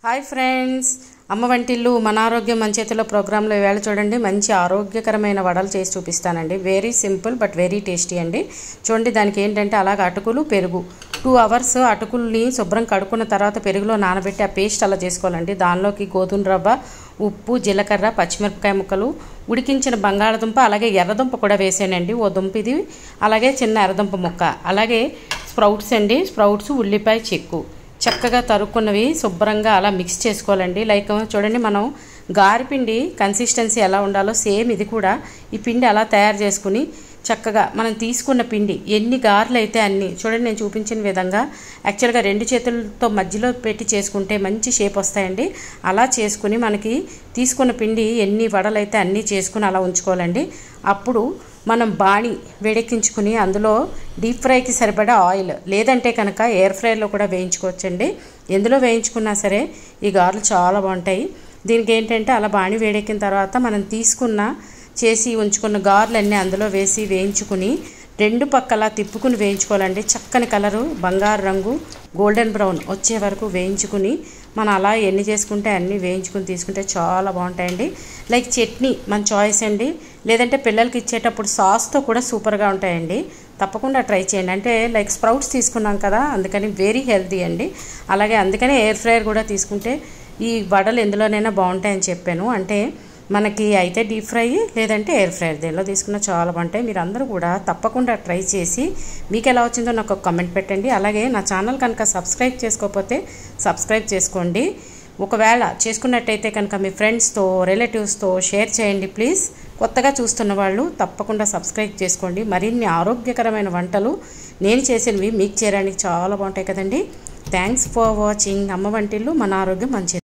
hi friends అమ్మ వంటిల్లు మన ఆరోగ్యం మన చేతిలో ప్రోగ్రాంలో ఈవేళ చూడండి మంచి ఆరోగ్యకరమైన వడలు చేసి చూపిస్తానండి very simple but very tasty అండి చూడండి దానికి ఏంటంటే అలాగ అటుకులు పెరుగు టూ అవర్స్ అటుకుల్ని శుభ్రం కడుక్కున్న తర్వాత పెరుగులో నానబెట్టి ఆ పేస్ట్ అలా చేసుకోవాలండి దానిలోకి గోధుమ రవ్వ ఉప్పు జీలకర్ర పచ్చిమిరపకాయ ముక్కలు ఉడికించిన బంగాళదుంప అలాగే ఎర్రదుంప కూడా వేసానండి ఓ దుంప ఇది అలాగే చిన్న ఎర్రదుంప ముక్క అలాగే స్ప్రౌట్స్ అండి స్ప్రౌట్స్ ఉల్లిపాయ చెక్కు చక్కగా తరుక్కున్నవి శుభ్రంగా అలా మిక్స్ చేసుకోవాలండి లైక్ చూడండి మనం గారిపిండి కన్సిస్టెన్సీ ఎలా ఉండాలో సేమ్ ఇది కూడా ఈ పిండి అలా తయారు చేసుకుని చక్కగా మనం తీసుకున్న పిండి ఎన్ని గారెలు అయితే అన్ని చూడండి నేను చూపించిన విధంగా యాక్చువల్గా రెండు చేతులతో మధ్యలో పెట్టి చేసుకుంటే మంచి షేప్ వస్తాయండి అలా చేసుకుని మనకి తీసుకున్న పిండి ఎన్ని వడలు అయితే అన్నీ చేసుకుని అలా ఉంచుకోవాలండి అప్పుడు మనం బాణి వేడెక్కించుకుని అందులో డీప్ ఫ్రైకి సరిపడా ఆయిల్ లేదంటే కనుక ఎయిర్ ఫ్రైలో కూడా వేయించుకోవచ్చండి ఎందులో వేయించుకున్నా సరే ఈ గారెలు చాలా బాగుంటాయి దీనికి ఏంటంటే అలా బాణి వేడెక్కిన తర్వాత మనం తీసుకున్న చేసి ఉంచుకున్న గారెలన్నీ అందులో వేసి వేయించుకుని రెండు పక్కల తిప్పుకుని వేయించుకోవాలండి చక్కని కలరు బంగారు రంగు గోల్డెన్ బ్రౌన్ వచ్చే వరకు వేయించుకుని మనం అలా ఎన్ని చేసుకుంటే అన్నీ వేయించుకుని తీసుకుంటే చాలా బాగుంటాయండి లైక్ చట్నీ మన చాయిస్ అండి లేదంటే పిల్లలకి ఇచ్చేటప్పుడు సాస్తో కూడా సూపర్గా ఉంటాయండి తప్పకుండా ట్రై చేయండి అంటే లైక్ స్ప్రౌట్స్ తీసుకున్నాం కదా అందుకని వెరీ హెల్తీ అండి అలాగే అందుకనే ఎయిర్ ఫ్రైయర్ కూడా తీసుకుంటే ఈ వడలు ఎందులోనైనా బాగుంటాయని చెప్పాను అంటే మనకి అయితే డీప్ ఫ్రై లేదంటే ఎయిర్ ఫ్రైయర్ దేనిలో తీసుకున్నా చాలా బాగుంటాయి మీరు అందరూ కూడా తప్పకుండా ట్రై చేసి మీకు ఎలా వచ్చిందో నాకు ఒక కమెంట్ పెట్టండి అలాగే నా ఛానల్ కనుక సబ్స్క్రైబ్ చేసుకోకపోతే సబ్స్క్రైబ్ చేసుకోండి ఒకవేళ చేసుకున్నట్టయితే కనుక మీ ఫ్రెండ్స్తో రిలేటివ్స్తో షేర్ చేయండి ప్లీజ్ కొత్తగా చూస్తున్న వాళ్ళు తప్పకుండా సబ్స్క్రైబ్ చేసుకోండి మరిన్ని ఆరోగ్యకరమైన వంటలు నేను చేసినవి మీకు చేయడానికి చాలా బాగుంటాయి కదండి థ్యాంక్స్ ఫర్ వాచింగ్ అమ్మ వంటిల్లు మన ఆరోగ్యం మంచి